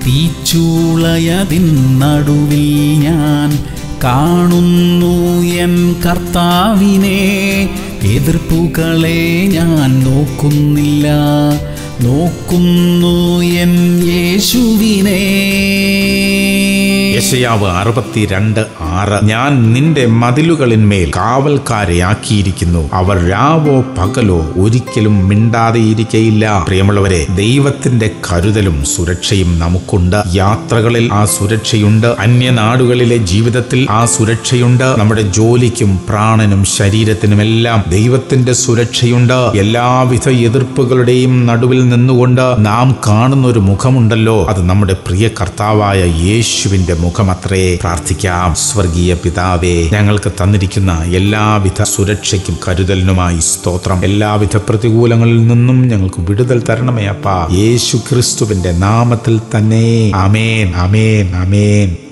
തീച്ചൂളയതിൻ നടുവിൽ ഞാൻ കാണുന്നു എൻ കർത്താവിനെ എതിർപ്പുകളെ ഞാൻ നോക്കുന്നില്ല നോക്കുന്നു എൻ യേശുവിനെ യശയാവ് അറുപത്തിരണ്ട് ആറ് ഞാൻ നിന്റെ മതിലുകളിന്മേൽ കാവൽക്കാരെ ആക്കിയിരിക്കുന്നു അവർ രാവോ പകലോ ഒരിക്കലും മിണ്ടാതെയിരിക്കയില്ല പ്രിയമുള്ളവരെ ദൈവത്തിന്റെ കരുതലും സുരക്ഷയും നമുക്കുണ്ട് യാത്രകളിൽ ആ സുരക്ഷയുണ്ട് അന്യനാടുകളിലെ ജീവിതത്തിൽ ആ സുരക്ഷയുണ്ട് നമ്മുടെ ജോലിക്കും പ്രാണനും ശരീരത്തിനുമെല്ലാം ദൈവത്തിന്റെ സുരക്ഷയുണ്ട് എല്ലാവിധ എതിർപ്പുകളുടെയും നടുവിൽ നിന്നുകൊണ്ട് നാം കാണുന്ന ഒരു മുഖമുണ്ടല്ലോ അത് നമ്മുടെ പ്രിയ കർത്താവായ യേശുവിന്റെ മുഖമത്രേ പ്രാർത്ഥിക്കാം സ്വർഗീയ പിതാവേ ഞങ്ങൾക്ക് തന്നിരിക്കുന്ന എല്ലാവിധ സുരക്ഷയ്ക്കും കരുതലിനുമായി സ്തോത്രം എല്ലാവിധ പ്രതികൂലങ്ങളിൽ നിന്നും ഞങ്ങൾക്ക് വിടുതൽ തരണമേ അപ്പ യേശു ക്രിസ്തുവിന്റെ നാമത്തിൽ തന്നെ അമേൻ അമേൻ അമേൻ